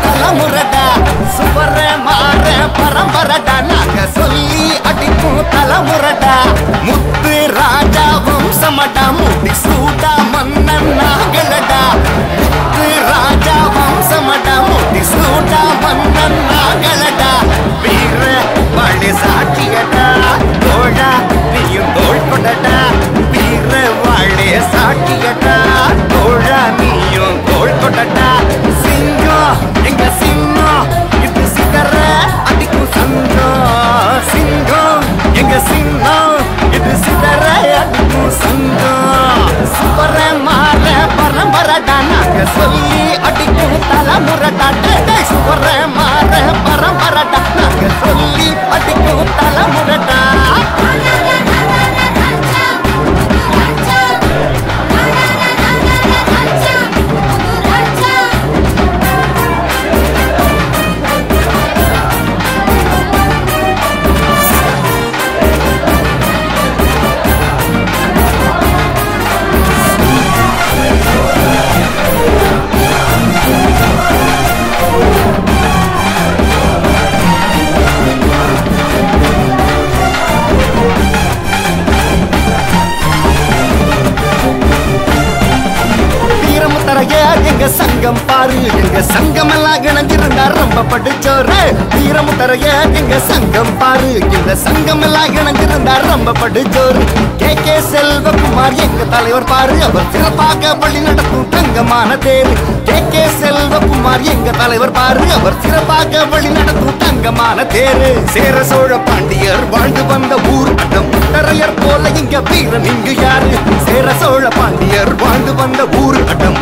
தலைமுறடா சுவர மாற பரம்பரடா நாங்க சொல்லி அடிக்கும் தலைமுறடா முத்து ராஜா வம்சமடா முடி சூடா மன்னன் நாகலடா முத்து ராஜா வம்சமடா முடி சூடா மன்னன் நாகலடா வீர வாழை சாட்சியடா தோழா நீயும் தோள் கொடடா வீர வாழை சாட்சியடா தோழா நீயும் தோள் கொடடா சிங்கம் எங்க சிங்கம் இது சிகர அடிக்கும் சங்கம் சிங்கம் எங்க சிங்கம் இது சிதற அடிக்கும் சங்கம் சுவர மாற பரம்பரடா நாங்க சொல்லி அடிக்கும் தலைமுறடா டேய், டேய், சுவர மாற பரம்பரடா நாங்க சொல்லி அடிக்கும் தலைமுறடா வீரமுத்தரைய எங்க சங்கம் பாரு எங்க சங்கம் எல்லாம் இணைஞ்சிருந்தா ரொம்ப படிச்சோரு வீரமுத்தரைய எங்க சங்கம் பாரு எங்க சங்கம் எல்லாம் இணைஞ்சிருந்தா ரொம்ப படிச்சோரு கே கே செல்வகுமார் எங்க தலைவர் பாரு அவர் சிறப்பாக வழி நடத்தும் தங்கமான தேர் கே கே செல்வகுமார் எங்க தலைவர் பாரு அவர் சிறப்பாக வழி நடத்தும் தங்கமான தேரு சேர சோழ பாண்டியர் வாழ்ந்து வந்த ஊர் அடம் முத்தரையர் போல இங்க வீரன் இங்கு யாரு சேர சோழ பாண்டியர் வாழ்ந்து வந்த ஊர் அடம்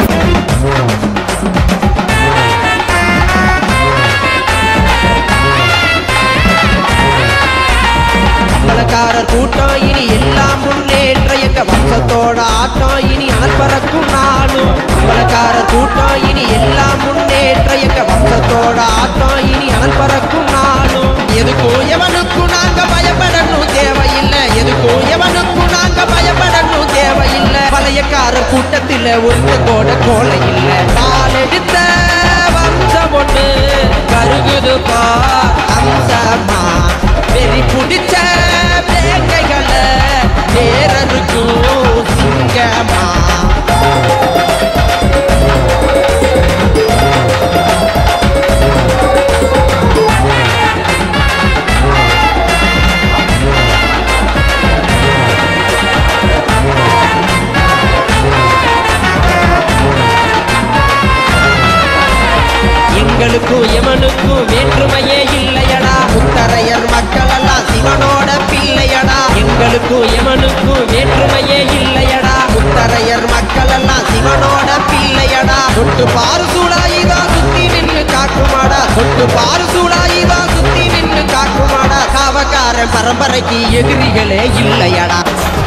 பணக்காரர் கூட்டம் இனி எல்லாம் முன்னேற்ற எங்க வம்சத்தோட ஆட்டம் இனி அனற்பறக்கும் நாளும் பணக்காரர் கூட்டம் இனி எல்லாம் முன்னேற்ற எங்க வம்சத்தோட ஆட்டம் இனி அனற்பறக்கும் நாளும் எதுக்கும் எவனுக்கும் நாங்க பயப்படணும் தேவையில்லை எதுக்கும் எவனுக்கும் நாங்க பயப்படணும் தேவையில்லை பழையக்காரர் கூட்டத்தில் ஒருத்த கூட கோலை இல்லை நாளெடுத்த வம்சம் ஒண்ணு கருகுதுப்பா அம்சமா வெறி புடிச்ச வேங்கைகளை நேரருக்கும் சிங்கமா எங்களுக்கும் எமனுக்கும் வேற்றுமையே இல்லையடா முத்தரையர் மக்கள் எல்லாம் சிவனோட பிள்ளையடா எங்களுக்கும் எமனுக்கும் வேற்றுமையே இல்லையடா முத்தரையர் மக்கள் எல்லாம் சிவனோட பிள்ளையடா தொட்டு பாரு சூடாயிதான் சுத்தி நின்னு காக்குமாடா தொட்டு பாரு சூடாயிதான் சுத்தி நின்னு காக்குமாடா காவக்காரன் பரம்பரைக்கு எதிரிகளே இல்லையடா